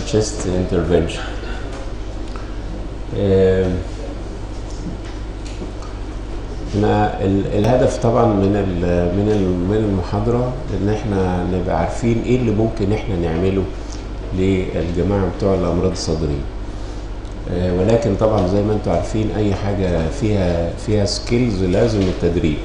الشيست انترفنشن احنا ال- الهدف طبعا من ال- من ال- من المحاضره ان احنا نبقى عارفين ايه اللي ممكن احنا نعمله للجماعه بتوع الامراض الصدريه آه، ولكن طبعا زي ما انتم عارفين اي حاجه فيها فيها سكيلز لازم التدريب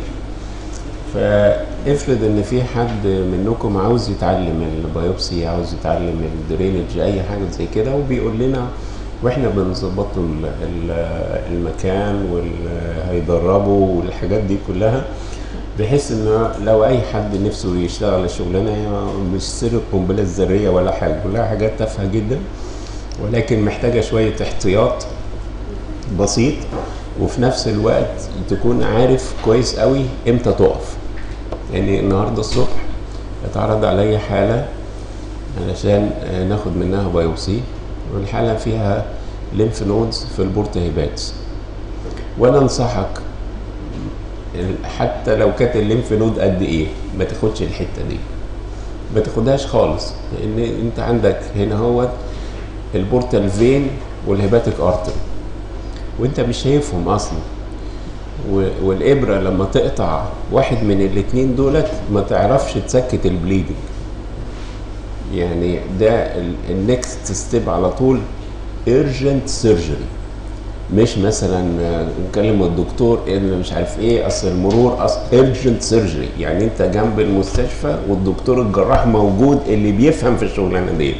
فافرض ان في حد منكم عاوز يتعلم البيوبسي عاوز يتعلم الدرينج اي حاجه زي كده وبيقول لنا واحنا بنظبط له ال- ال- المكان وهيدربه والحاجات دي كلها بحيث ان لو اي حد نفسه يشتغل الشغلانه هي مش سر القنبله الذريه ولا حاجه كلها حاجات تافهه جدا ولكن محتاجه شويه احتياط بسيط وفي نفس الوقت تكون عارف كويس قوي امتى تقف يعني النهارده الصبح اتعرض عليا حاله علشان آه، ناخد منها بايوبسي والحاله فيها ليمف نودز في البورتهيبات وانا انصحك ال- حتى لو كانت الليمف نود قد ايه ما تاخدش الحته دي ما تاخدهاش خالص لان انت عندك هنا هو البورتال فين والهيباتيك ارتري وانت مش شايفهم اصلا و- والابره لما تقطع واحد من الاتنين دولت ما تعرفش تسكت البليدنج يعني ده النكست ستيب على طول urgent surgery مش مثلا آه، نكلم الدكتور ان مش عارف ايه اصل المرور اصل urgent surgery يعني انت جنب المستشفى والدكتور الجراح موجود اللي بيفهم في الشغلانه دي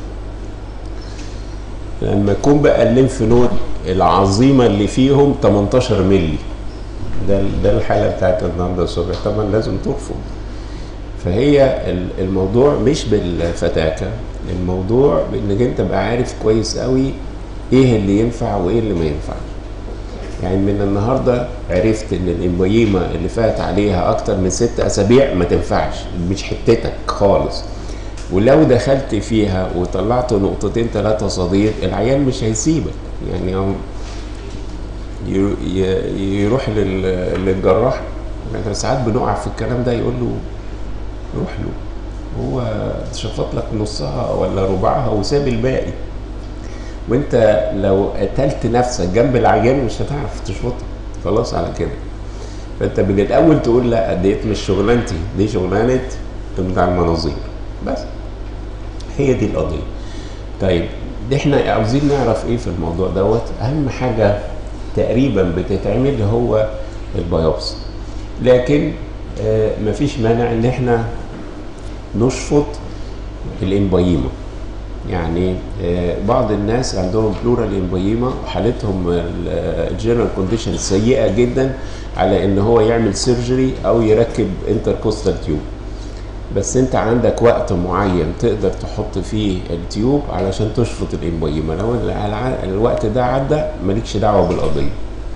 لما يكون بقى الليمف نود العظيمه اللي فيهم 18 مللي ده ده الحاله بتاعت النهارده الصبح طبعا لازم ترفض فهي ال- الموضوع مش بالفتاكه الموضوع بانك انت تبقى عارف كويس قوي ايه اللي ينفع وايه اللي ما ينفعش يعني من النهارده عرفت ان الامبييما اللي فات عليها اكتر من ست اسابيع ما تنفعش مش حتتك خالص ولو دخلت فيها وطلعت نقطتين ثلاثة صديد العيان مش هيسيبك يعني هو ي- ي- يروح لل- للجراح احنا ساعات بنقع في الكلام ده يقول له روح له هو شفط لك نصها ولا ربعها وساب الباقي وانت لو قتلت نفسك جنب العيان مش هتعرف تشفطها خلاص على كده فانت من الاول تقول لا ديت مش شغلانتي دي شغلانه بتاع المناظير بس هي دي القضيه طيب دي احنا عاوزين نعرف ايه في الموضوع دوت اهم حاجه تقريبا بتتعمل هو البيوبسي لكن آه مفيش مانع ان احنا نشفط الامبييما يعني آه، بعض الناس عندهم بلورال امبييما وحالتهم الجنرال كونديشن سيئه جدا على ان هو يعمل سيرجري او يركب انتركوستال تيوب بس انت عندك وقت معين تقدر تحط فيه التيوب علشان تشفط الامبييما لو الع- الوقت ده عدى مالكش دعوه بالقضيه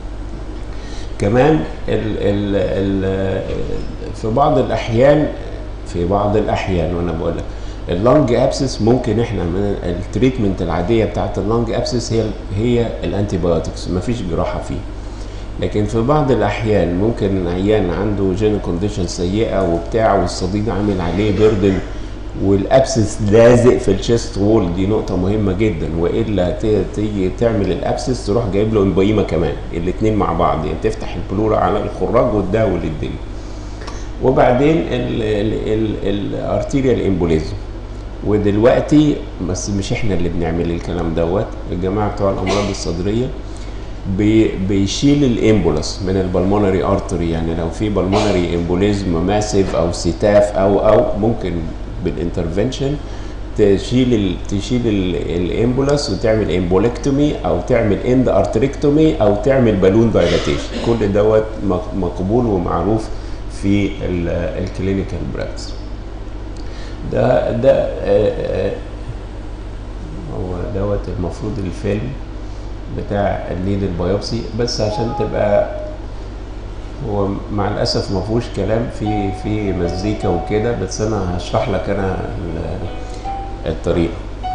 كمان ال ال ال في بعض الاحيان في بعض الاحيان وانا بقول لك اللانج ابسس ممكن احنا من التريتمنت العاديه بتاعت اللانج ابسس هي هي الانتي بايوتكس مفيش جراحه فيه لكن في بعض الاحيان ممكن عيان عنده جين كونديشن سيئه وبتاع والصديد عامل عليه بيردن والابسس لازق في الشيست وول دي نقطه مهمه جدا والا ت- تيجي تعمل الابسس تروح جايب له امبيما كمان الاثنين مع بعض يعني تفتح البلورا على الخراج وتداول الدنيا وبعدين الارتيريال امبوليزم ودلوقتي بس مش احنا اللي بنعمل الكلام دوت الجماعه بتوع الامراض الصدريه بي بيشيل الامبولس من البلمونري ارتري يعني لو في بلمونري امبوليزم ماسيف او سيتاف او او ممكن بالانترفنشن تشيل ال تشيل الامبولس وتعمل امبولكتومي او تعمل اند ارتريكتومي او تعمل بالون دايلاتيشن كل دوت مق- مقبول ومعروف في الكلينيكال براكتس ده ده آه، آه، هو دوت المفروض الفيلم بتاع النيد البيوبسي بس عشان تبقى هو مع الاسف ما فيهوش كلام في في مزيكا وكده بس انا هشرح لك انا ال- الطريقه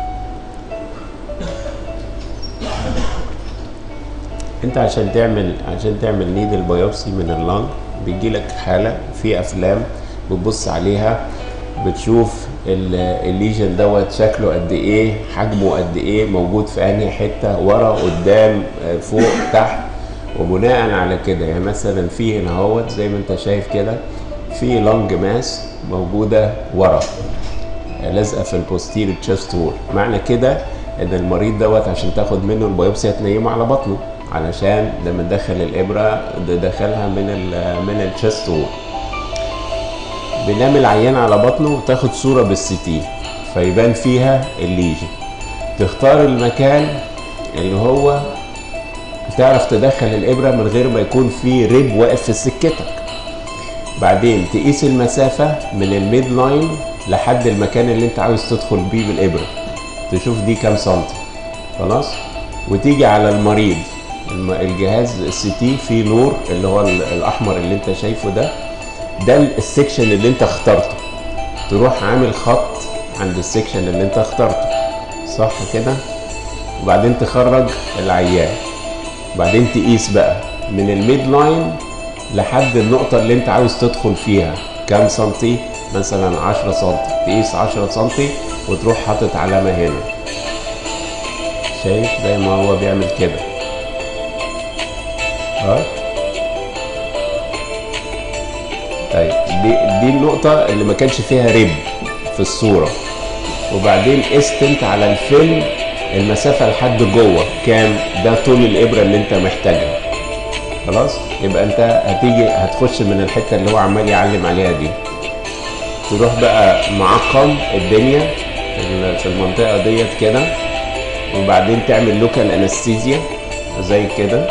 انت عشان تعمل عشان تعمل نيد البيوبسي من اللنج بيجي لك حاله في افلام بتبص عليها بتشوف ال- الليجن دوت شكله قد ايه حجمه قد ايه موجود في انهي حته ورا قدام آه، فوق تحت وبناء على كده يعني مثلا في هنا اهوت زي ما انت شايف كده في لونج ماس موجوده ورا لازقه في البوستير تشست وول معنى كده ان المريض دوت عشان تاخد منه البيوبسي هتنيمه على بطنه علشان لما تدخل الابره تدخلها من ال من التشست وول بنعمل العيان على بطنه وتاخد صوره بالسي تي فيبان فيها الليجن تختار المكان اللي هو تعرف تدخل الابره من غير ما يكون في ريب واقف في سكتك بعدين تقيس المسافة من الميد لاين لحد المكان اللي انت عاوز تدخل بيه بالإبرة تشوف دي كام سنتي خلاص وتيجي على المريض الم- الجهاز السي تي فيه نور اللي هو ال- الأحمر اللي انت شايفه ده ده السكشن اللي انت اخترته تروح عامل خط عند السكشن اللي انت اخترته صح كده وبعدين تخرج العيان بعدين تقيس بقى من الميد لاين لحد النقطة اللي انت عاوز تدخل فيها كام سنتي مثلا 10 سنتي تقيس 10 سنتي وتروح حاطط علامة هنا شايف زي ما هو بيعمل كده ها طيب دي دي النقطة اللي ما كانش فيها ريب في الصورة وبعدين قست انت على الفيلم المسافة لحد جوه كام ده طول الإبرة اللي انت محتاجها خلاص يبقى انت هتيجي هتخش من الحته اللي هو عمال يعلم عليها دي تروح بقى معقم الدنيا في ال- في المنطقه ديت كده وبعدين تعمل لوكال انستيزيا زي كده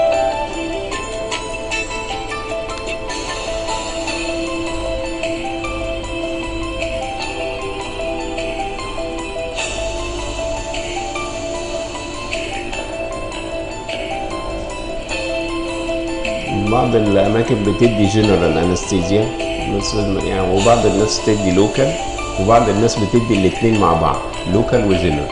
بعض الاماكن بتدي جنرال انستيزيا بس يعني وبعض الناس تدي لوكال وبعض الناس بتدي الاثنين مع بعض لوكال وجنرال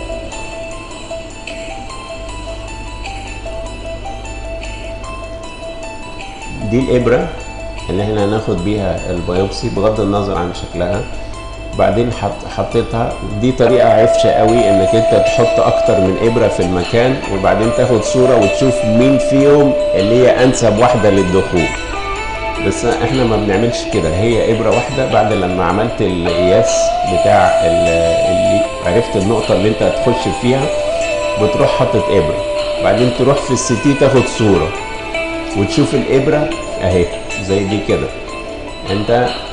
دي الابره اللي احنا هناخد بيها البيوبسي بغض النظر عن شكلها بعدين حط حطيتها دي طريقه عفشه قوي انك انت تحط اكتر من ابره في المكان وبعدين تاخد صوره وتشوف مين فيهم اللي هي انسب واحده للدخول بس احنا ما بنعملش كده هي ابره واحده بعد لما عملت القياس بتاع ال- اللي عرفت النقطه اللي انت هتخش فيها بتروح حاطط ابره بعدين تروح في السي تاخد صوره وتشوف الابره اهي زي دي كده انت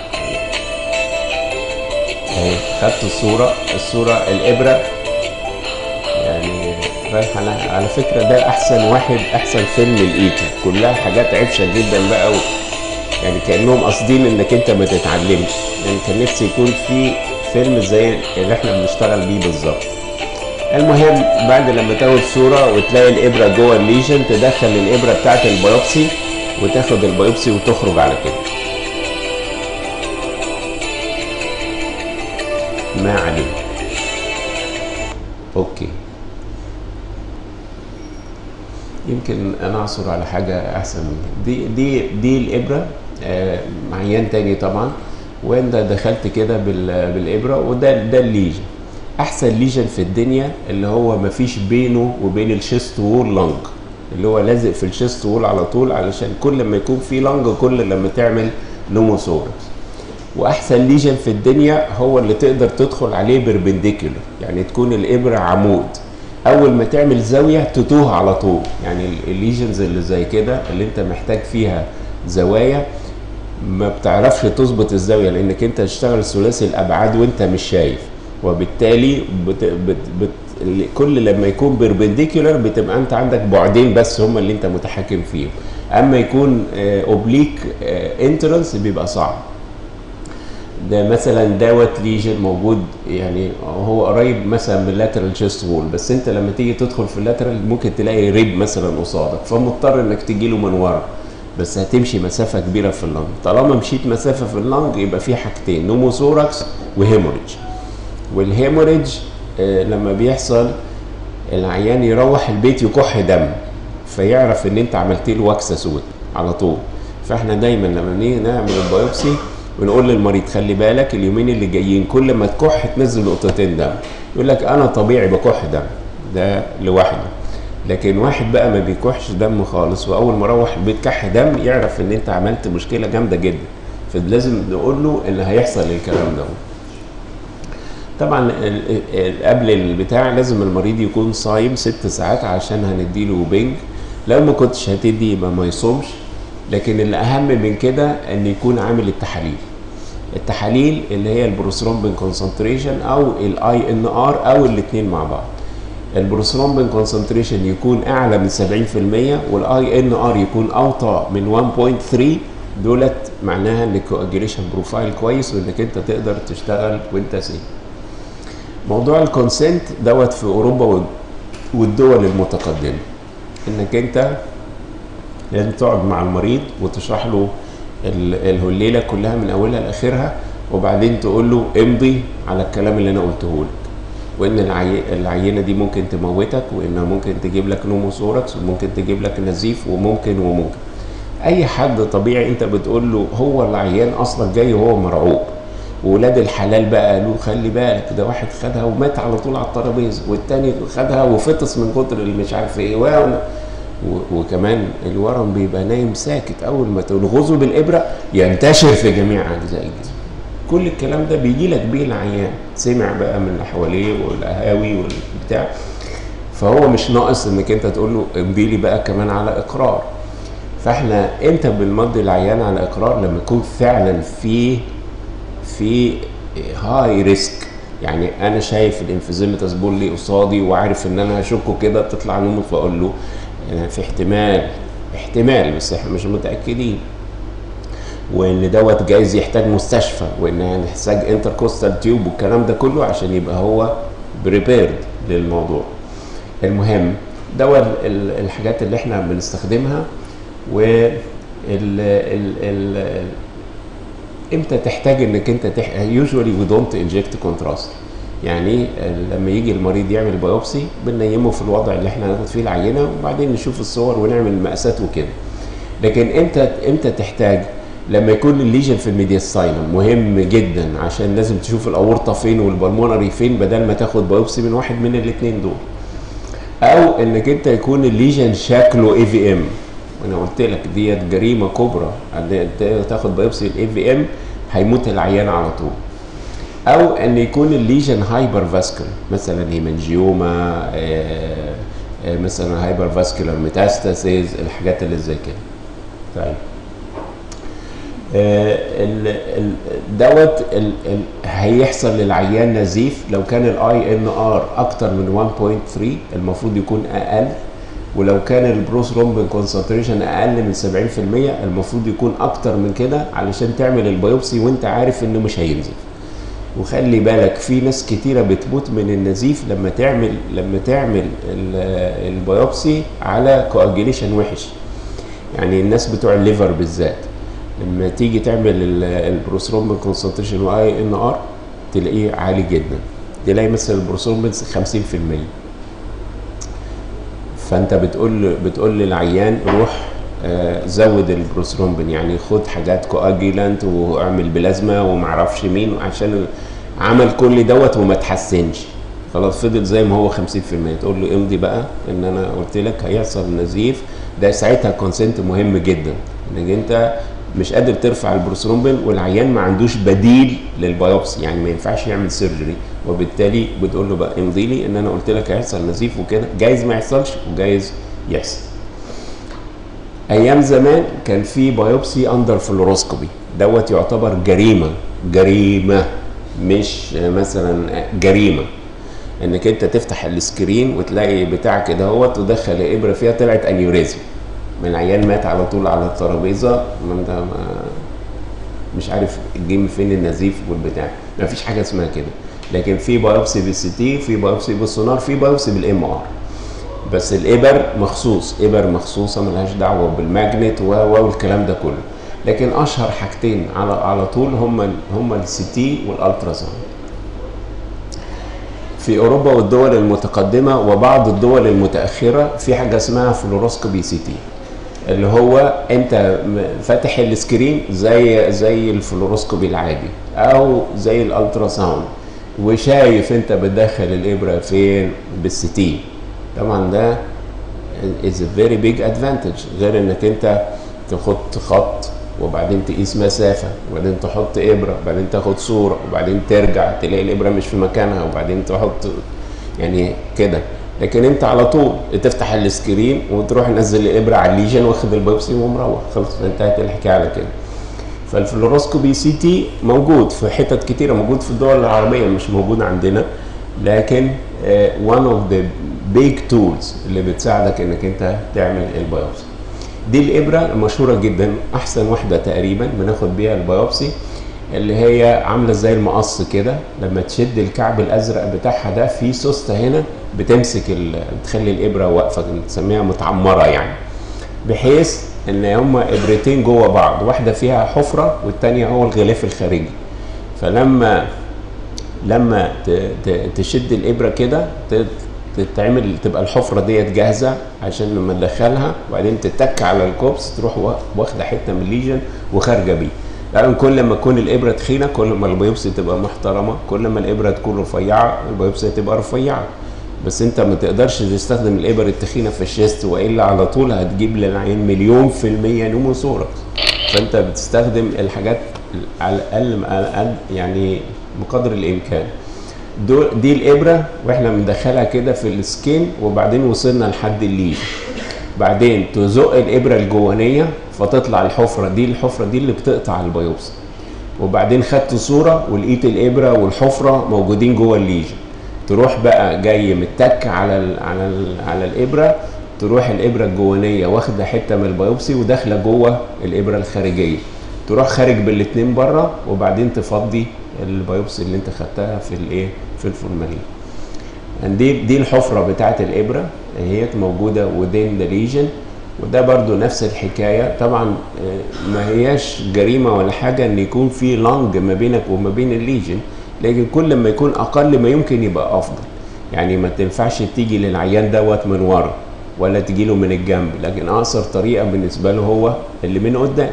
اهي خدت الصوره الصوره الابره يعني رايح على على فكره ده احسن واحد احسن فيلم الايكا كلها حاجات عفشه جدا بقى و... يعني كانهم قاصدين انك انت ما تتعلمش يعني كان نفسي يكون في فيلم زي اللي احنا بنشتغل بيه بالظبط المهم بعد لما تاخد صوره وتلاقي الابره جوه الليجن تدخل الابره بتاعت البيوبسي وتاخد البيوبسي وتخرج على كده ما عليه اوكي يمكن انا اعثر على حاجه احسن منها دي دي دي الابره آه، عيان تاني طبعا وانت دخلت كده بال- بالابره وده ده الليجن احسن ليجن في الدنيا اللي هو مفيش بينه وبين الشيست وول لانج اللي هو لازق في الشيست وول على طول علشان كل ما يكون في لانج كل لما تعمل نوموثوركس واحسن ليجن في الدنيا هو اللي تقدر تدخل عليه بربنديكولر يعني تكون الابره عمود اول ما تعمل زاويه تتوه على طول يعني ال- الليجنز اللي زي كده اللي انت محتاج فيها زوايا ما بتعرفش تظبط الزاويه لانك انت تشتغل ثلاثي الابعاد وانت مش شايف وبالتالي بت بت بت ال- كل لما يكون بربنديكولر بتبقى انت عندك بعدين بس هم اللي انت متحكم فيهم اما يكون اوبليك انترنس بيبقى صعب ده مثلا دوت ليجن موجود يعني هو قريب مثلا من اللاترال شيست وول بس انت لما تيجي تدخل في اللاترال ممكن تلاقي ريب مثلا قصادك فمضطر انك تجي له من ورا بس هتمشي مسافه كبيره في اللنج طالما مشيت مسافه في اللنج يبقى في حاجتين نوموثوركس وهيموريدج والهيموريدج آه لما بيحصل العيان يروح البيت يكح دم فيعرف ان انت عملت له وكسه سود على طول فاحنا دايما لما نيجي نعمل البيوبسي ونقول للمريض خلي بالك اليومين اللي جايين كل ما تكح تنزل نقطتين دم يقول لك انا طبيعي بكح دم ده لوحده لكن واحد بقى ما بيكحش دم خالص واول ما اروح البيت كح دم يعرف ان انت عملت مشكله جامده جدا فلازم نقول له ان هيحصل الكلام ده طبعا ال- ال- قبل البتاع لازم المريض يكون صايم ست ساعات عشان هنديله بنج لو ما كنتش هتدي يبقى ما يصومش لكن الاهم من كده ان يكون عامل التحاليل التحاليل اللي هي البروثرومبين كونسنتريشن او الاي ان ار او الاثنين مع بعض البروثرومبين كونسنتريشن يكون اعلى من 70% والاي ان ار يكون اوطى من 1.3 دولت معناها ان الكواجيليشن بروفايل كويس وانك انت تقدر تشتغل وانت سيف موضوع الكونسنت دوت في اوروبا وال- والدول المتقدمه انك انت لازم تقعد مع المريض وتشرح له ال- الهليله كلها من اولها لاخرها وبعدين تقول له امضي على الكلام اللي انا قلته لك وان العي... العينه دي ممكن تموتك وانها ممكن تجيب لك نوموثوركس وممكن تجيب لك نزيف وممكن وممكن اي حد طبيعي انت بتقول له هو العيان اصلا جاي وهو مرعوب وولاد الحلال بقى قالوا خلي بالك ده واحد خدها ومات على طول على الترابيزه والتاني خدها وفطس من كتر اللي مش عارف ايه و- و- وكمان الورم بيبقى نايم ساكت اول ما تلغزه بالابره ينتشر في جميع اجزاء الجسم كل الكلام ده بيجي لك بيه العيان سمع بقى من اللي حواليه والقهاوي والبتاع فهو مش ناقص انك انت تقول له امضي لي بقى كمان على اقرار فاحنا امتى بنمضي العيان على اقرار لما يكون فعلا في في هاي ريسك يعني انا شايف الانفيزيمتاس بولي قصادي وعارف ان انا هشكه كده تطلع نومه فاقول له يعني في احتمال احتمال بس احنا مش متاكدين وان دوت جايز يحتاج مستشفى وان هنحتاج انتركوستال تيوب والكلام ده كله عشان يبقى هو بريبيرد للموضوع المهم دوت ال- الحاجات اللي احنا بنستخدمها و ال ال ال امتى تحتاج انك انت تح... usually we don't inject contrast يعني لما يجي المريض يعمل بايوبسي بننيمه في الوضع اللي احنا هناخد فيه العينه وبعدين نشوف الصور ونعمل المقاسات وكده لكن امتى امتى تحتاج لما يكون الليجن في الميدياستاينم مهم جدا عشان لازم تشوف الاورطه فين والبلمونري فين بدل ما تاخد بايوبسي من واحد من الاثنين دول او انك انت يكون الليجن شكله اي في ام انا قلت لك ديت جريمه كبرى عند- تاخد بايوبسي الاي في ام هيموت العيان على طول او ان يكون الليجن هايبر فاسكولار مثلا هيمنجيوما آه، آه، مثلا هايبر فاسكولار ميتاستاسيز الحاجات اللي زي كده طيب آه، ال- ال- دوت ال- ال- هيحصل للعيان نزيف لو كان الاي ان ار اكتر من 1.3 المفروض يكون اقل ولو كان البروس رومبين كونسنتريشن اقل من 70% المفروض يكون اكتر من كده علشان تعمل البيوبسي وانت عارف انه مش هينزف وخلي بالك في ناس كتيره بتموت من النزيف لما تعمل لما تعمل ال- البيوبسي على كواجيليشن وحش يعني الناس بتوع الليفر بالذات لما تيجي تعمل ال- البروثرومبين كونسنتريشن واي ان ار تلاقيه عالي جدا تلاقي مثلا البروثرومبين 50% فانت بتقول بتقول للعيان روح آه، زود البروثرومبين يعني خد حاجات كواجيلانت واعمل بلازما ومعرفش مين عشان عمل كل دوت وما تحسنش خلاص فضل زي ما هو 50% تقول له امضي بقى ان انا قلت لك هيحصل نزيف ده ساعتها كونسنت مهم جدا انك انت مش قادر ترفع البروثرومبين والعيان ما عندوش بديل للبيوبسي يعني ما ينفعش يعمل سيرجري وبالتالي بتقول له بقى امضي لي ان انا قلت لك هيحصل نزيف وكده جايز ما يحصلش وجايز يحصل ايام زمان كان في بايوبسي اندر فلوروسكوبي دوت يعتبر جريمه جريمه مش مثلا جريمه انك انت تفتح السكرين وتلاقي بتاع كده هو تدخل الابره فيها طلعت انيوريزم من عيان مات على طول على الترابيزه ما انت ما مش عارف الجيم فين النزيف والبتاع ما فيش حاجه اسمها كده لكن في بايوبسي بالسي تي في بايوبسي بالسونار في بايوبسي بالام ار بس الابر مخصوص ابر مخصوصه ملهاش دعوه بالماجنت و و والكلام ده كله لكن اشهر حاجتين على على طول هم هم السي تي والالترا ساوند في اوروبا والدول المتقدمه وبعض الدول المتاخره في حاجه اسمها فلوروسكوبي سي تي اللي هو انت م- فاتح السكرين زي زي الفلوروسكوبي العادي او زي الالترا ساوند وشايف انت بتدخل الابره فين بالستين طبعا ده is a very big advantage غير انك انت تحط خط وبعدين تقيس مسافة وبعدين تحط إبرة وبعدين تاخد صورة وبعدين ترجع تلاقي الإبرة مش في مكانها وبعدين تحط يعني كده لكن انت على طول تفتح السكرين وتروح نزل الإبرة على الليجن واخد البيبسي ومروح خلص انتهت الحكاية على كده فالفلوروسكوبي سي تي موجود في حتت كتيرة موجود في الدول العربية مش موجود عندنا لكن uh, one of the big tools اللي بتساعدك انك انت تعمل البيوبسي دي الابره المشهوره جدا احسن واحده تقريبا بناخد بيها البيوبسي اللي هي عامله زي المقص كده لما تشد الكعب الازرق بتاعها ده في سوسته هنا بتمسك ال... بتخلي الابره واقفه بنسميها متعمره يعني بحيث ان هما ابرتين جوه بعض واحده فيها حفره والتانيه هو الغلاف الخارجي فلما لما ت... ت... تشد الابره كده ت... تتعمل تبقى الحفره ديت جاهزه عشان لما تدخلها وبعدين تتك على الكوبس تروح واخده حته من الليجن وخارجه بيه لان كل ما تكون الابره تخينه كل ما البيوبسي تبقى محترمه كل ما الابره تكون رفيعه البيوبسي تبقى رفيعه بس انت ما تقدرش تستخدم الابر التخينه في الشيست والا على طول هتجيب للعين مليون في الميه نوموثوركس فانت بتستخدم الحاجات على الاقل على الاقل يعني بقدر الامكان دول دي الابره واحنا بندخلها كده في السكين وبعدين وصلنا لحد الليج بعدين تزق الابره الجوانيه فتطلع الحفره دي الحفره دي اللي بتقطع البيوبسي وبعدين خدت صوره ولقيت الابره والحفره موجودين جوه الليجن تروح بقى جاي متك على ال على ال على الابره تروح الابره الجوانيه واخده حته من البيوبسي وداخله جوه الابره الخارجيه تروح خارج بالاثنين بره وبعدين تفضي البيوبسي اللي انت خدتها في الايه في الفورمالين دي دي الحفره بتاعه الابره هي موجوده within the region وده برضو نفس الحكايه طبعا ما هياش جريمه ولا حاجه ان يكون في لانج ما بينك وما بين الليجن لكن كل ما يكون اقل ما يمكن يبقى افضل يعني ما تنفعش تيجي للعيان دوت من ورا ولا تجي له من الجنب لكن اقصر طريقه بالنسبه له هو اللي من قدام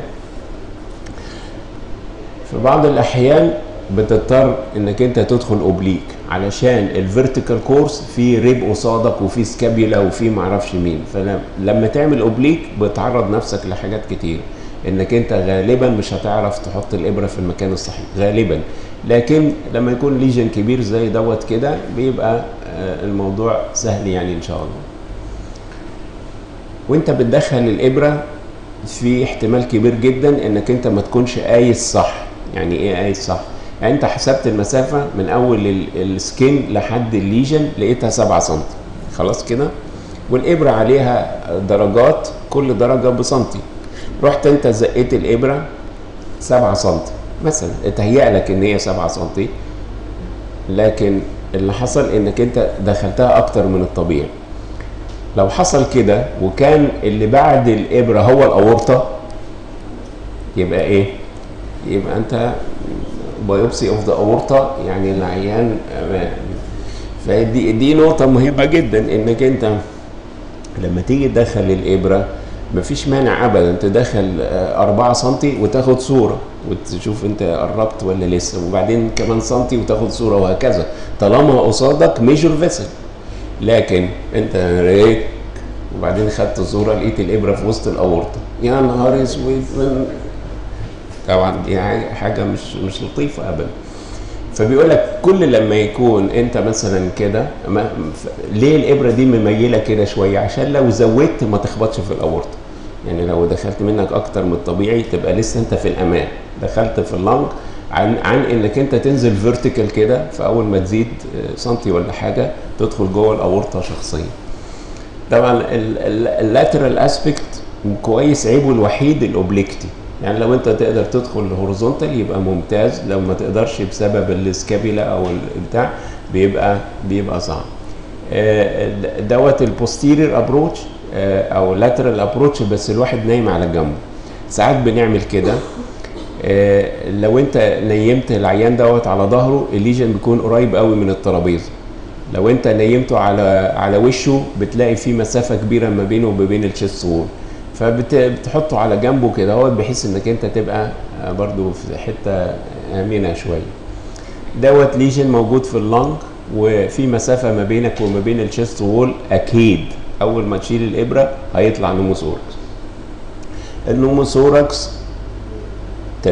في بعض الاحيان بتضطر انك انت تدخل اوبليك علشان الفيرتيكال كورس في ريب قصادك وفي سكابيولا وفي معرفش مين فلما تعمل اوبليك بتعرض نفسك لحاجات كتير انك انت غالبا مش هتعرف تحط الابره في المكان الصحيح غالبا لكن لما يكون ليجن كبير زي دوت كده بيبقى الموضوع سهل يعني ان شاء الله وانت بتدخل الابره في احتمال كبير جدا انك انت ما تكونش قايس صح يعني ايه قايس صح يعني انت حسبت المسافه من اول السكين لحد الليجن لقيتها 7 سم خلاص كده والابره عليها درجات كل درجه بسنتي رحت انت زقيت الابره 7 سم مثلا اتهيأ لك ان هي 7 سم لكن اللي حصل انك انت دخلتها اكتر من الطبيعي لو حصل كده وكان اللي بعد الابره هو الاورطه يبقى ايه يبقى انت بايوبسي اوف ذا اورطه يعني العيان فدي دي نقطه مهمه جدا انك انت لما تيجي تدخل الابره مفيش مانع ابدا تدخل 4 سم وتاخد صوره وتشوف انت قربت ولا لسه وبعدين كمان سم وتاخد صوره وهكذا طالما قصادك ميجور فيسل لكن انت ريت وبعدين خدت صوره لقيت الابره في وسط الاورطه يا نهار اسود طبعا دي حاجه مش مش لطيفه ابدا فبيقول لك كل لما يكون انت مثلا كده ليه الابره دي مميله كده شويه عشان لو زودت ما تخبطش في الاورطه يعني لو دخلت منك اكتر من الطبيعي تبقى لسه انت في الامان دخلت في اللنج عن عن انك انت تنزل فيرتيكال كده فاول ما تزيد سنتي ولا حاجه تدخل جوه الاورطه شخصيا طبعا اللاترال اسبكت كويس عيبه الوحيد الاوبليكتي يعني لو انت تقدر تدخل هوريزونتال يبقى ممتاز لو ما تقدرش بسبب السكابيلا او البتاع بيبقى بيبقى صعب دوت البوستيرير ابروتش او لاترال ابروتش بس الواحد نايم على جنبه ساعات بنعمل كده لو انت نيمت العيان دوت على ظهره الليجن بيكون قريب قوي من الترابيزه لو انت نيمته على على وشه بتلاقي في مسافه كبيره ما بينه وما بين الشيست وول فبتحطه على جنبه كده اهوت بحيث انك انت تبقى آه، برضو في حته امنه شويه دوت ليجن موجود في اللنج وفي مسافه ما بينك وما بين الشيست وول اكيد اول ما تشيل الابره هيطلع نوموثوركس النوموثوركس 30%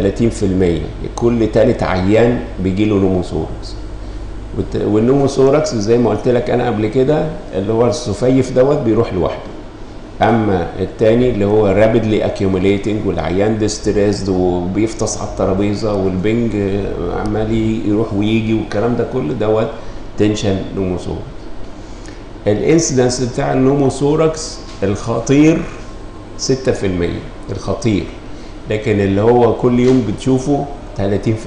كل تالت عيان بيجي له نوموثوركس والت- والنوموثوركس زي ما قلت لك انا قبل كده اللي هو السفيف دوت بيروح لوحده اما التاني اللي هو رابيدلي اكيوميليتنج والعيان ديستريسد وبيفطس على الترابيزه والبنج عمال يروح ويجي والكلام ده كله دوت تنشن نوموثوركس الانسيدنس بتاع النوموثوركس الخطير 6% الخطير لكن اللي هو كل يوم بتشوفه 30%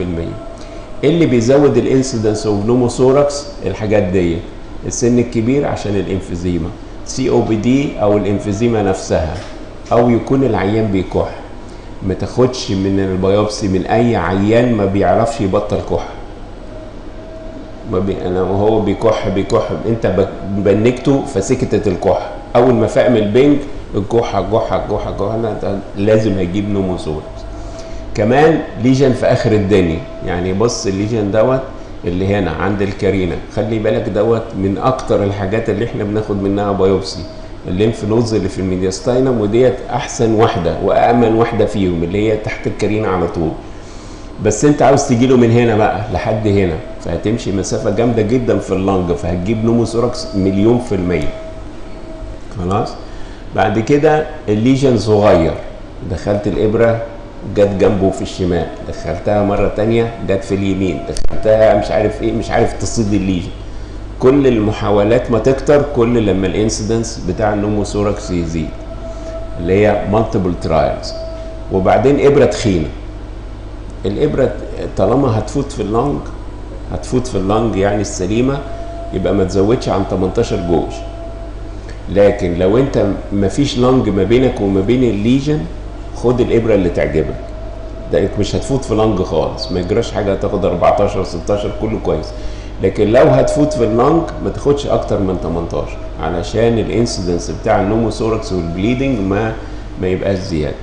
اللي بيزود الانسيدنس اوف نوموثوركس الحاجات دي السن الكبير عشان الانفيزيما سي او بي دي او الانفيزيما نفسها او يكون العيان بيكح ما تاخدش من البيوبسي من اي عيان ما بيعرفش يبطل كح ما بي... انا وهو بيكح بيكح انت ب- بنكته فسكتت الكح اول ما فاق من البنج الكحه الكحه الكحه الكحه أنا ده لازم هيجيب نوموثوركس كمان ليجن في اخر الدنيا يعني بص الليجن دوت اللي هنا عند الكارينا خلي بالك دوت من اكتر الحاجات اللي احنا بناخد منها بايوبسي الليمف نودز اللي في الميدياستاينم وديت احسن واحده وامن واحده فيهم اللي هي تحت الكارينا على طول بس انت عاوز تجي له من هنا بقى لحد هنا فهتمشي مسافه جامده جدا في اللنج فهتجيب نوموثوركس مليون في الميه خلاص بعد كده الليجن صغير دخلت الابره جت جنبه في الشمال دخلتها مره تانية جت في اليمين دخلتها مش عارف ايه مش عارف تصيد الليجن كل المحاولات ما تكتر كل لما الانسيدنس بتاع النوموثوركس يزيد اللي هي مالتيبل ترايلز وبعدين ابره تخينه الابره طالما هتفوت في اللنج هتفوت في اللنج يعني السليمه يبقى ما تزودش عن 18 جوش لكن لو انت مفيش لنج ما بينك وما بين الليجن خد الابره اللي تعجبك ده مش هتفوت في لنج خالص ما يجراش حاجه هتاخد 14 16 كله كويس لكن لو هتفوت في اللنج ما تاخدش اكتر من 18 علشان الانسيدنس بتاع النوموثوركس والبليدنج ما ما يبقاش زياده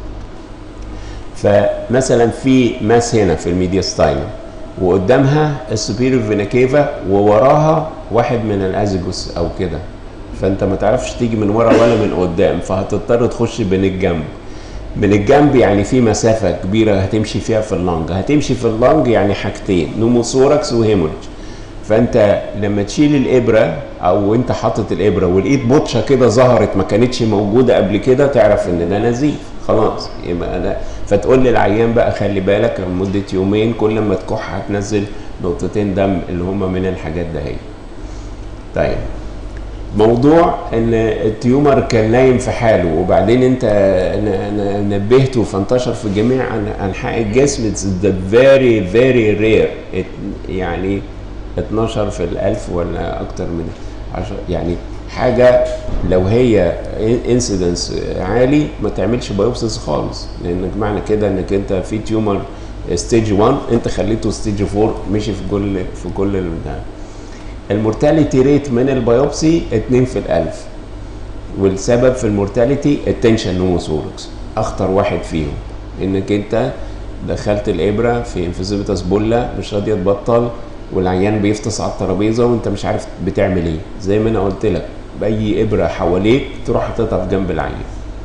فمثلا في ماس هنا في الميدياستاينم وقدامها السوبيريور فينا كيفا ووراها واحد من الازيجوس او كده فانت ما تعرفش تيجي من ورا ولا من قدام فهتضطر تخش بين الجنب من الجنب يعني في مسافة كبيرة هتمشي فيها في اللنج هتمشي في اللنج يعني حاجتين نوموثوركس وهيموريج فانت لما تشيل الابره او انت حاطط الابره ولقيت بطشه كده ظهرت ما كانتش موجوده قبل كده تعرف ان ده نزيف خلاص يبقى ده فتقول للعيان بقى خلي بالك لمده يومين كل ما تكح هتنزل نقطتين دم اللي هم من الحاجات ده هي طيب موضوع ان التيومر كان نايم في حاله وبعدين انت ن- ن- نبهته فانتشر في جميع أن- انحاء الجسم اتس فيري فيري رير يعني 12 في الألف ولا أكتر من 10 يعني حاجة لو هي انسيدنس عالي ما تعملش بايوبسيس خالص لأنك معنى كده إنك أنت في تيومر ستيج 1 أنت خليته ستيج 4 مشي في كل في كل البتاع المورتاليتي ريت من البيوبسي 2 في الألف والسبب في المورتاليتي التنشن نوموثوركس اخطر واحد فيهم انك انت دخلت الابره في انفيزيبيتاس بولا مش راضيه تبطل والعيان بيفطس على الترابيزه وانت مش عارف بتعمل ايه زي ما انا قلت لك باي ابره حواليك تروح حاططها في جنب العيان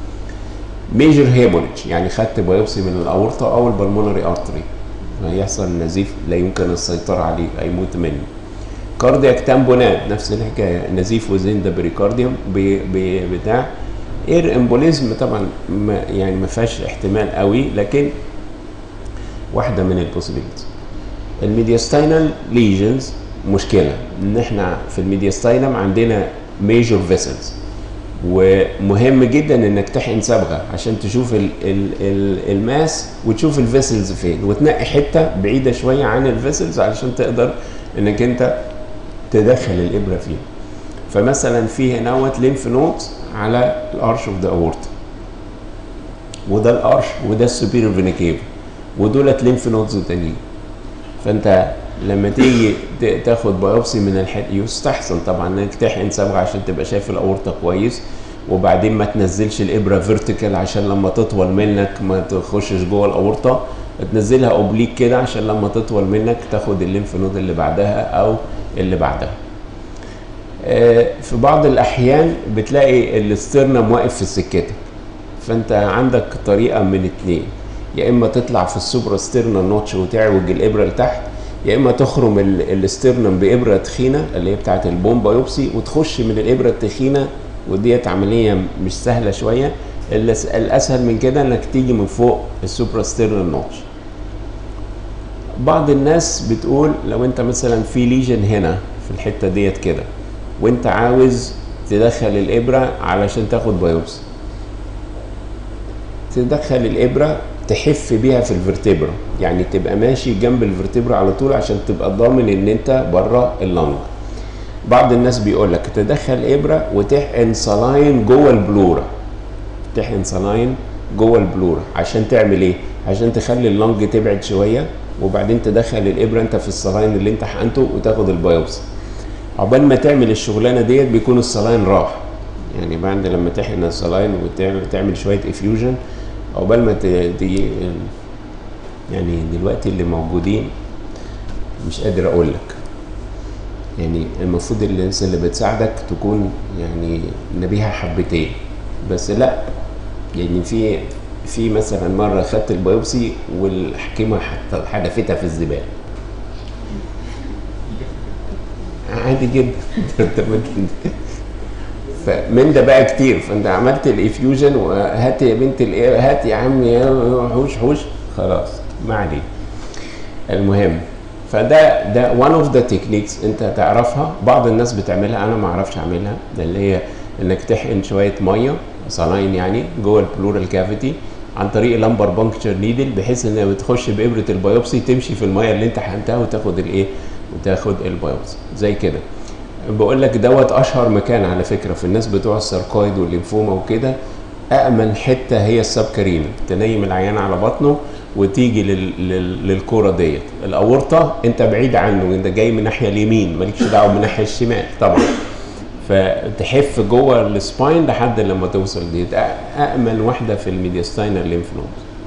ميجر هيموريج يعني خدت بايوبسي من الاورطه او البلمونري ارتري هيحصل نزيف لا يمكن السيطره عليه هيموت منه كاردياك تامبونات نفس الحكايه نزيف وزين ده بريكارديوم بتاع اير امبوليزم طبعا ما يعني ما فيهاش احتمال قوي لكن واحده من البوسيبيليتي الميدياستاينال ليجنز مشكله ان احنا في الميدياستاينم عندنا ميجور فيسلز ومهم جدا انك تحقن صبغه عشان تشوف ال ال ال الماس وتشوف الفيسلز فين وتنقي حته بعيده شويه عن الفيسلز علشان تقدر انك انت تدخل الابره فيه فمثلا في هنا ليمف نودز على الارش اوف ذا اورتا وده الارش وده السوبيريور فينا كيفا ودولت ليمف نودز تانيين فانت لما تيجي تاخد بايوبسي من الحته يستحسن طبعا انك تحقن صبغه عشان تبقى شايف الاورطه كويس وبعدين ما تنزلش الابره فيرتيكال عشان لما تطول منك ما تخشش جوه الاورطه تنزلها اوبليك كده عشان لما تطول منك تاخد الليمف نود اللي بعدها او اللي بعدها آه، في بعض الاحيان بتلاقي الاسترنم واقف في سكتك فانت عندك طريقه من اتنين يا اما تطلع في السوبرا ستيرنال نوتش وتعوج الابره لتحت يا اما تخرم ال- الاسترنم بابره تخينه اللي هي بتاعه البوم بايوبسي وتخش من الابره التخينه وديت عمليه مش سهله شويه الأس- الاسهل من كده انك تيجي من فوق السوبرا ستيرنال نوتش بعض الناس بتقول لو انت مثلا في ليجن هنا في الحته ديت كده وانت عاوز تدخل الابره علشان تاخد بايوبسي تدخل الابره تحف بيها في الفرتبرا يعني تبقى ماشي جنب الفرتبرا على طول عشان تبقى ضامن ان انت بره اللنج بعض الناس بيقول لك تدخل ابره وتحقن صلاين جوه البلوره تحقن صلاين جوه البلوره عشان تعمل ايه عشان تخلي اللنج تبعد شويه وبعدين تدخل الابره انت في الصلاين اللي انت حقنته وتاخد البيوبسي عقبال ما تعمل الشغلانه ديت بيكون الصلاين راح يعني بعد لما تحقن الصلاين وتعمل تعمل شويه افيوجن عقبال ما ت... دي يعني دلوقتي اللي موجودين مش قادر اقول لك يعني المفروض الناس اللي بتساعدك تكون يعني نبيها حبتين بس لا يعني في في مثلا مره خدت البيوبسي والحكيمه حتى حدفتها في الزباله عادي جدا فمن ده بقى كتير فانت عملت الافيوجن وهات يا بنت الايه هات يا عم يا حوش حوش خلاص ما عليه المهم فده ده وان اوف ذا تكنيكس انت تعرفها بعض الناس بتعملها انا ما اعرفش اعملها ده اللي هي انك تحقن شويه ميه صلاين يعني جوه البلورال كافيتي عن طريق لامبر بانكتشر نيدل بحيث انها بتخش بابره البيوبسي تمشي في الميه اللي انت حقنتها وتاخد الايه وتاخد البيوبسي زي كده بقول لك دوت اشهر مكان على فكره في الناس بتوع الساركويد والليمفوما وكده امن حته هي السبكرينا تنيم العيان على بطنه وتيجي لل... لل... للكوره ديت الاورطه انت بعيد عنه انت جاي من الناحيه اليمين مالكش دعوه من الناحيه الشمال طبعا فتحف جوه السباين لحد لما توصل ديت امن واحده في الميدياستاينال ليمف نود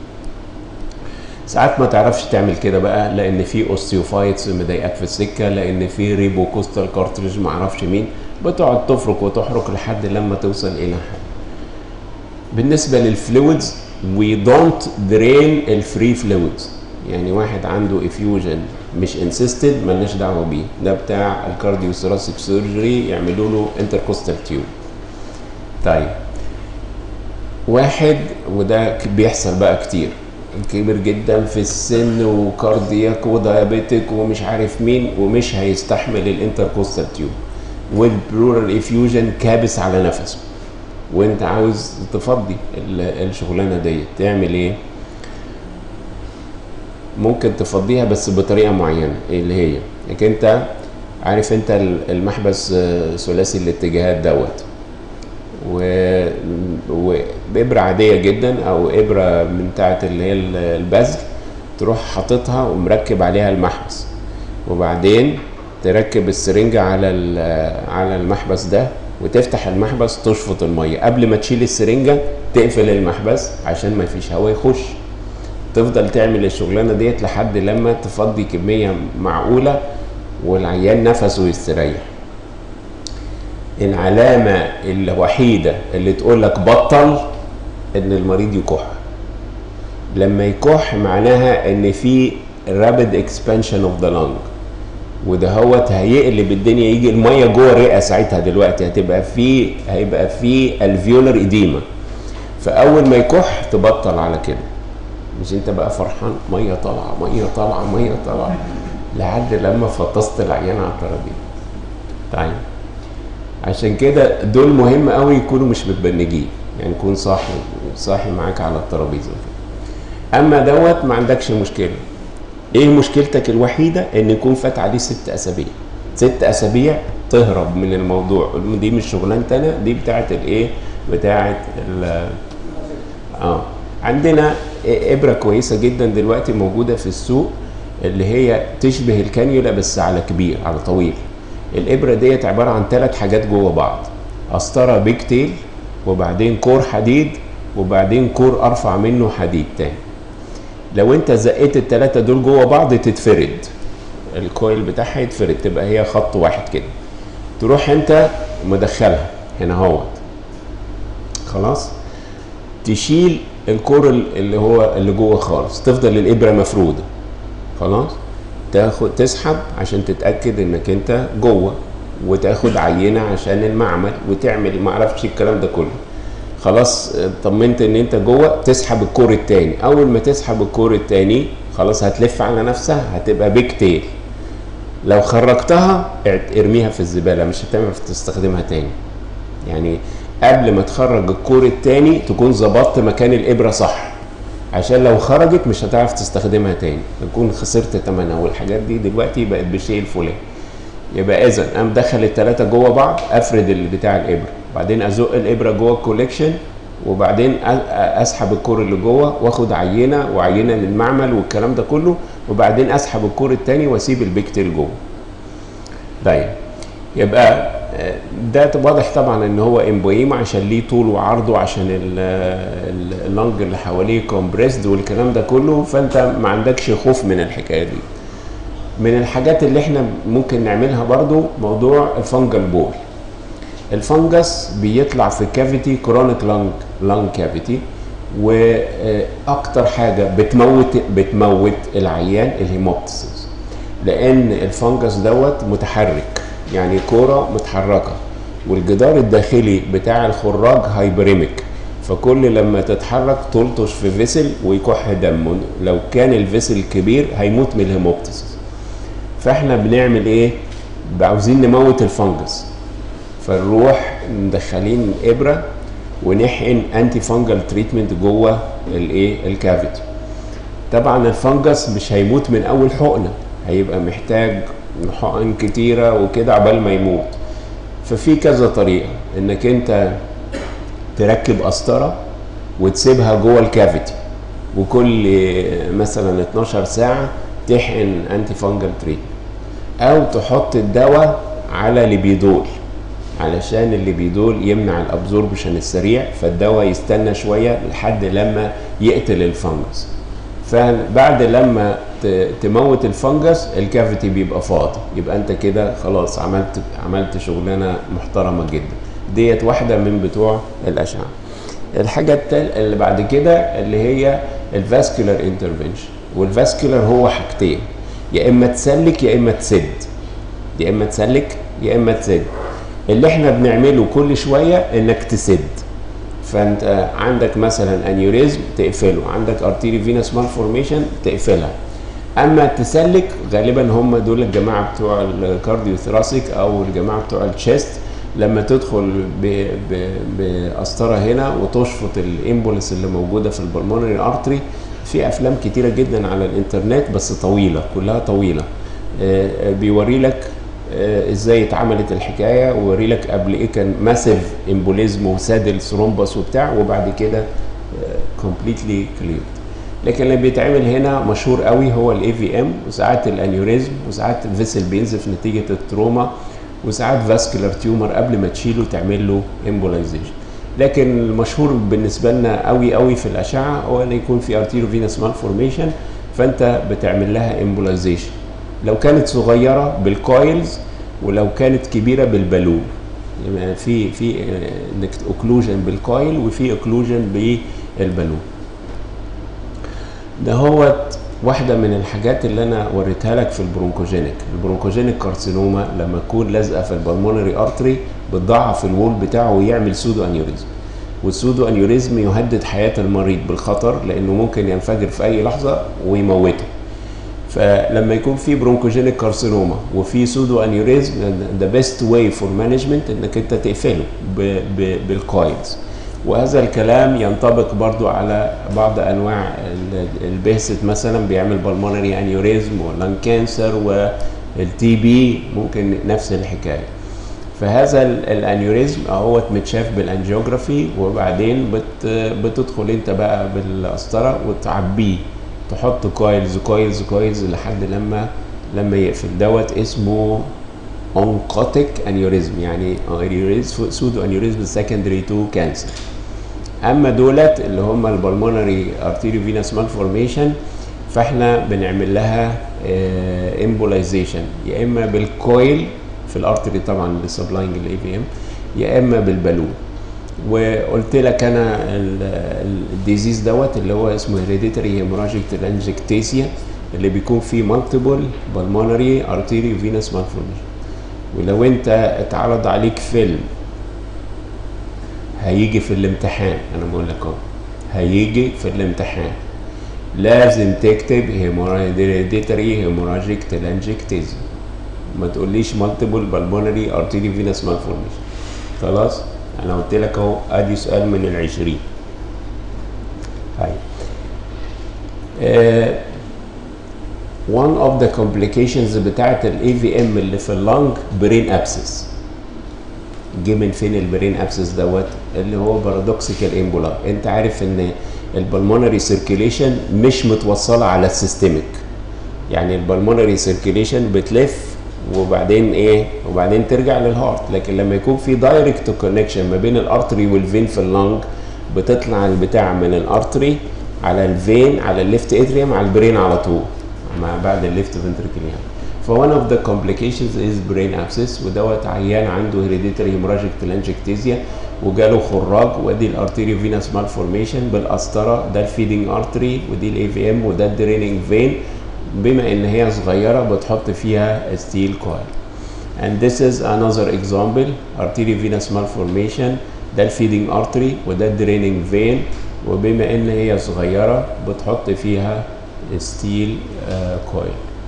ساعات ما تعرفش تعمل كده بقى لان في اوستيوفايتس مضايقاك في السكه لان في ريبو كوستال كارتريج ما اعرفش مين بتقعد تفرك وتحرك لحد لما توصل الى حل بالنسبه للفلويدز وي دونت درين الفري فلويدز يعني واحد عنده افيوجن مش انسيستد ملناش دعوه بيه ده بتاع الكارديو ثوراسيك سيرجري يعملوا له انتركوستال تيوب طيب واحد وده بيحصل بقى كتير كبير جدا في السن وكاردياك وديابيتك ومش عارف مين ومش هيستحمل الانتركوستال تيوب والبلورال افيوجن كابس على نفسه وانت عاوز تفضي الشغلانه ديت تعمل ايه ممكن تفضيها بس بطريقه معينه اللي هي انك انت عارف انت المحبس ثلاثي الاتجاهات دوت و... وابره عاديه جدا او ابره من بتاعه اللي هي البذل تروح حاططها ومركب عليها المحبس وبعدين تركب السرنجه على على المحبس ده وتفتح المحبس تشفط الميه قبل ما تشيل السرنجه تقفل المحبس عشان ما فيش هواء يخش تفضل تعمل الشغلانه ديت لحد لما تفضي كميه معقوله والعيان نفسه يستريح العلامه الوحيده اللي تقول لك بطل ان المريض يكح لما يكح معناها ان في رابid اكسبانشن اوف ذا لانج وده هوت هيقلب الدنيا يجي الميه جوه الرئه ساعتها دلوقتي هتبقى في هيبقى في الفيولر ايديما فاول ما يكح تبطل على كده مش انت بقى فرحان ميه طالعه ميه طالعه ميه طالعه لحد لما فطست العيان على الترابيزه طيب عشان كده دول مهم قوي يكونوا مش متبنجين يعني يكون صاحي صاحي معاك على الترابيزه اما دوت ما عندكش مشكله ايه مشكلتك الوحيده ان يكون فات عليه ست اسابيع ست اسابيع تهرب من الموضوع دي مش شغلانتي انا دي بتاعه الايه بتاعه اه عندنا ابره كويسه جدا دلوقتي موجوده في السوق اللي هي تشبه الكانيولا بس على كبير على طويل الابره ديت عباره عن ثلاث حاجات جوه بعض قسطره بيج تيل وبعدين كور حديد وبعدين كور ارفع منه حديد تاني لو انت زقيت التلاتة دول جوه بعض تتفرد الكويل بتاعها يتفرد تبقى هي خط واحد كده تروح انت مدخلها هنا اهوت خلاص تشيل الكور اللي هو اللي جوه خالص تفضل الابره مفروده خلاص تاخد تسحب عشان تتاكد انك انت جوه وتاخد عينه عشان المعمل وتعمل ما اعرفش الكلام ده كله خلاص طمنت ان انت جوه تسحب الكور التاني اول ما تسحب الكور التاني خلاص هتلف على نفسها هتبقى بيج تيل لو خرجتها ارميها في الزباله مش هتعرف تستخدمها تاني يعني قبل ما تخرج الكور التاني تكون ظبطت مكان الابره صح عشان لو خرجت مش هتعرف تستخدمها تاني تكون خسرت ثمنها والحاجات دي دلوقتي بقت بالشيء الفلاني يبقى اذا انا مدخل الثلاثه جوه بعض افرد بتاع الابره بعدين ازق الابره جوه الكوليكشن وبعدين اسحب الكور اللي جوه واخد عينه وعينه للمعمل والكلام ده كله وبعدين اسحب الكور التاني واسيب البيكتل جوه طيب يبقى ده واضح طبعا ان هو امبويم عشان ليه طول وعرض وعشان اللنج اللي حواليه كومبريسد والكلام ده كله فانت ما عندكش خوف من الحكايه دي من الحاجات اللي احنا ممكن نعملها برضو موضوع الفنجل بول الفنجس بيطلع في كافيتي كرونيك لانج لانج كافيتي واكتر حاجه بتموت بتموت العيان الهيموبتسيس لان الفنجس دوت متحرك يعني كوره متحركه والجدار الداخلي بتاع الخراج هايبريميك فكل لما تتحرك تلطش في فيسل ويكح دم لو كان الفيسل كبير هيموت من الهيموبتسيس فاحنا بنعمل ايه عاوزين نموت الفنجس فنروح مدخلين ابره ونحقن انتي فانجل تريتمنت جوه الايه الكافيتي طبعا الفنجس مش هيموت من اول حقنه هيبقى محتاج حقن كتيره وكده عبال ما يموت ففي كذا طريقه انك انت تركب قسطره وتسيبها جوه الكافيتي وكل مثلا 12 ساعه تحقن انتي فانجل تريتمنت او تحط الدواء على ليبيدول علشان الليبيدول يمنع الابزوربشن السريع فالدواء يستنى شويه لحد لما يقتل الفنجس فبعد لما تموت الفنجس الكافيتي بيبقى فاضي يبقى انت كده خلاص عملت عملت شغلانه محترمه جدا ديت واحده من بتوع الاشعه الحاجه اللي بعد كده اللي هي الفاسكولار انترفنشن والفاسكولار هو حاجتين يا اما تسلك يا اما تسد يا اما تسلك يا اما تسد اللي احنا بنعمله كل شويه انك تسد فانت عندك مثلا انيوريزم تقفله عندك ارتيري فينس مالفورميشن تقفلها اما تسلك غالبا هم دول الجماعه بتوع الكارديو ثراسيك او الجماعه بتوع التشيست لما تدخل بقسطره هنا وتشفط الامبولس اللي موجوده في البلمونري ارتري في افلام كتيره جدا على الانترنت بس طويله كلها طويله بيوري لك ازاي اتعملت الحكايه ووري لك قبل ايه كان ماسيف امبوليزم وساد الثرومبس وبتاع وبعد كده كومبليتلي كليرد لكن اللي بيتعمل هنا مشهور قوي هو الاي في ام وساعات الانيوريزم وساعات الفيسل بينزف نتيجه التروما وساعات فاسكولار تيومر قبل ما تشيله تعمل له امبولايزيشن لكن المشهور بالنسبه لنا قوي قوي في الاشعه هو ان يكون في ارتيرو فينس مالفورميشن فانت بتعمل لها امبولايزيشن لو كانت صغيره بالكويلز ولو كانت كبيره بالبالون يعني في في اوكلوجن بالكويل وفي اوكلوجن بالبالون ده هو واحده من الحاجات اللي انا وريتها لك في البرونكوجينيك البرونكوجينيك كارسينوما لما تكون لازقه في البلمونري ارتري بتضعف الوول بتاعه ويعمل سودو انيوريزم والسودو انيوريزم يهدد حياه المريض بالخطر لانه ممكن ينفجر في اي لحظه ويموته فلما يكون في برونكوجينيك كارسينوما وفي سودو انيوريزم ذا بيست واي فور مانجمنت انك انت تقفله بالكويلز وهذا الكلام ينطبق برضو على بعض انواع البهست مثلا بيعمل بالمونري انيوريزم ولان كانسر والتي بي ممكن نفس الحكايه فهذا الانيوريزم اهوت متشاف بالانجيوجرافي وبعدين بت بتدخل انت بقى بالقسطره وتعبيه تحط كويلز كويلز كويلز لحد لما لما يقفل دوت اسمه oncotic aneurysm يعني سودو انيوريزم secondary to cancer اما دولت اللي هم البلمونري ارتيريو فينس مالفورميشن فاحنا بنعمل لها امبولايزيشن يا اما بالكويل في الارتري طبعا للسبلاينج الاي في ام يا اما بالبالون وقلت لك انا الديزيز دوت اللي هو اسمه هيريديتري هيموراجيك تلانجكتيسيا اللي بيكون فيه مالتيبل بالمونري ارتيريو فينس مالفورميشن ولو انت اتعرض عليك فيلم هيجي في الامتحان انا بقول لك اهو هيجي في الامتحان لازم تكتب هيريديتري هيموراجيك تلانجكتيزيا ما تقوليش مالتيبل بالمونري ارتيري فينس مالفورميشن خلاص انا قلت لك اهو ادي سؤال من العشرين هاي آه one of the complications بتاعت الاي في ام اللي في اللنج برين ابسس جه من فين البرين ابسس دوت اللي هو بارادوكسيكال امبولا انت عارف ان البلمونري سيركيليشن مش متوصله على السيستميك يعني البلمونري سيركيليشن بتلف وبعدين ايه وبعدين ترجع للهارت لكن لما يكون في دايركت كونكشن ما بين الارتري والفين في اللنج بتطلع البتاع من الارتري على الفين على الليفت اتريوم على البرين على طول مع بعد الليفت فنتركل فون اوف ذا complications از برين ابسس ودوت عيان عنده هيريديتري هيموراجيك تلانجكتيزيا وجاله خراج وادي الارتيريو فينس مالفورميشن بالقسطره ده الفيدنج ارتري ودي الاي في ام وده الدريننج فين بما ان هي صغيره بتحط فيها ستيل كويل and this is another example artery venous malformation ده الفيدنج ارتري وده الدريننج فين وبما ان هي صغيره بتحط فيها ستيل كويل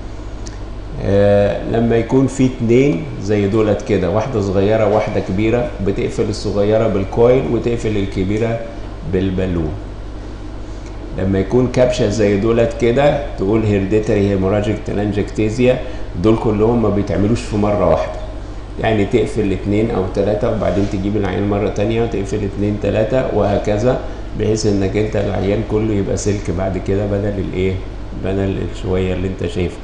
آه لما يكون في اتنين زي دولت كده واحده صغيره واحده كبيره بتقفل الصغيره بالكويل وتقفل الكبيره بالبالون لما يكون كبشه زي دولت كده تقول هيرديتري هيموراجيك تلانجكتيزيا دول كلهم ما بيتعملوش في مره واحده يعني تقفل اتنين او تلاتة وبعدين تجيب العيان مرة تانية وتقفل اتنين تلاتة وهكذا بحيث انك انت العيان كله يبقى سلك بعد كده بدل الايه بدل الشوية اللي انت شايفه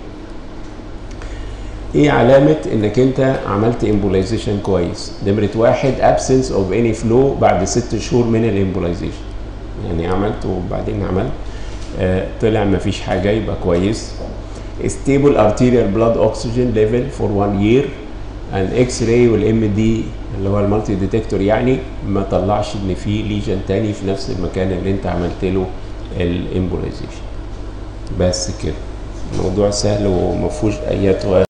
ايه علامة انك انت عملت امبولايزيشن كويس نمرة واحد absence of any flow بعد ست شهور من الامبولايزيشن يعني عملت وبعدين عملت آه طلع ما فيش حاجة يبقى كويس stable arterial blood oxygen level for one year الاكس راي والام دي اللي هو المالتي ديتكتور يعني ما طلعش ان في ليجن تاني في نفس المكان اللي انت عملت له الامبولايزيشن بس كده الموضوع سهل وما فيهوش اي